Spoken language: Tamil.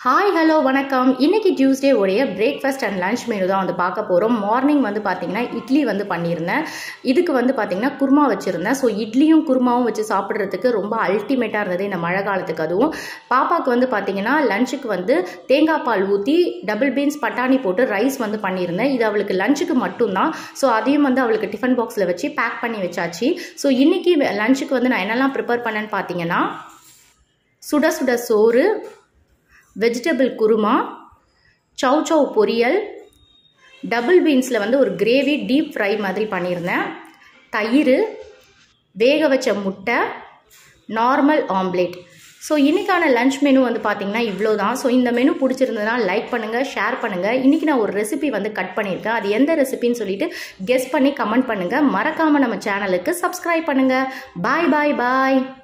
ஹாய் ஹலோ வணக்கம் இன்னைக்கு டியூஸ்டே உடைய பிரேக்ஃபாஸ்ட் அண்ட் லஞ்ச் மெனு தான் வந்து பார்க்க போகிறோம் மார்னிங் வந்து பார்த்தீங்கன்னா இட்லி வந்து பண்ணியிருந்தேன் இதுக்கு வந்து பார்த்தீங்கன்னா குருமா வச்சுருந்தேன் ஸோ இட்லியும் குருமாவும் வச்சு சாப்பிட்றதுக்கு ரொம்ப அல்டிமேட்டாக இருந்தது இந்த மழை காலத்துக்கு அதுவும் பாப்பாவுக்கு வந்து பார்த்தீங்கன்னா லஞ்சுக்கு வந்து தேங்காய் பால் ஊற்றி டபுள் பீன்ஸ் பட்டாணி போட்டு ரைஸ் வந்து பண்ணியிருந்தேன் இது அவளுக்கு லஞ்சுக்கு மட்டும்தான் ஸோ அதையும் வந்து அவளுக்கு டிஃபன் பாக்ஸில் வச்சு பேக் பண்ணி வச்சாச்சு ஸோ இன்னைக்கு லஞ்சுக்கு வந்து நான் என்னெல்லாம் ப்ரிப்பேர் பண்ணேன்னு பார்த்தீங்கன்னா சுட சுட சோறு வெஜிடபிள் குருமா சௌ சௌ பொரியல் டபுள் பீன்ஸில் வந்து ஒரு கிரேவி டீப் ஃப்ரை மாதிரி பண்ணியிருந்தேன் தயிர் வேக வச்ச முட்டை நார்மல் ஆம்லேட் ஸோ இன்றைக்கான லஞ்ச் மெனு வந்து பார்த்திங்கன்னா இவ்வளோ தான் ஸோ இந்த மெனு பிடிச்சிருந்ததுன்னா லைக் பண்ணுங்கள் ஷேர் பண்ணுங்கள் இன்றைக்கி நான் ஒரு ரெசிபி வந்து கட் பண்ணியிருக்கேன் அது எந்த ரெசிபின்னு சொல்லிட்டு கெஸ் பண்ணி கமெண்ட் பண்ணுங்கள் மறக்காமல் நம்ம சேனலுக்கு சப்ஸ்கிரைப் பண்ணுங்கள் பாய் பாய் பாய்